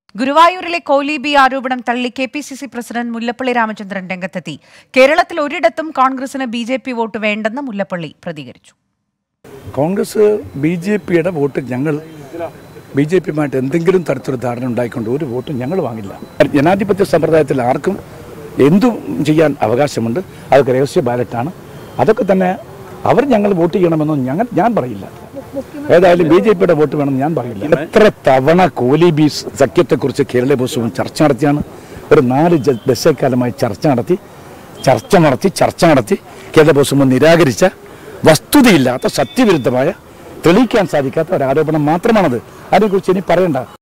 ഗുരുവായൂരിലെ കോലീബി ആരോപണം തള്ളി K P C C president Mullappally Ramachandran രംഗത്തെത്തി കേരളത്തിൽ ഒരിടത്തും കോൺഗ്രസിന് ബി ജെ പി വോട്ട് വേണ്ടെന്ന് മുല്ലപ്പള്ളി പ്രതികരിച്ചു കോൺഗ്രസ് ബി ജെ പിയുടെ വോട്ട് ഞങ്ങൾ ബി ജെ പിയുമായിട്ട് എന്തെങ്കിലും തരത്തിലുള്ള ധാരണ ഉണ്ടായിക്കൊണ്ട് ഒരു വോട്ടും ഞങ്ങൾ വാങ്ങില്ല ജനാധിപത്യ സമ്പ്രദായത്തിൽ ആർക്കും എന്തും ചെയ്യാൻ അവകാശമുണ്ട് അതൊക്കെ രഹസ്യ ബാലറ്റാണ് അതൊക്കെ തന്നെ അവർ ഞങ്ങൾ വോട്ട് ചെയ്യണമെന്നും ഞങ്ങൾ ഞാൻ പറയില്ല ഏതായാലും ബി ജെ പിയുടെ വോട്ട് വേണമെന്ന് ഞാൻ പറയില്ല എത്ര തവണ കോലി ബി സഖ്യത്തെക്കുറിച്ച് കേരള ബോസും ചർച്ച നടത്തിയാണ് ഒരു നാല് ജ- ദശക്കാലമായി ചർച്ച നടത്തി ചർച്ച നടത്തി ചർച്ച നടത്തി കേരള ബോസും നിരാകരിച്ച വസ്തുതയില്ലാത്ത സത്യവിരുദ്ധമായ തെളിയിക്കാൻ സാധിക്കാത്ത ഒരു ആരോപണം മാത്രമാണത് അതിനെക്കുറിച്ച് ഇനി പറയണ്ട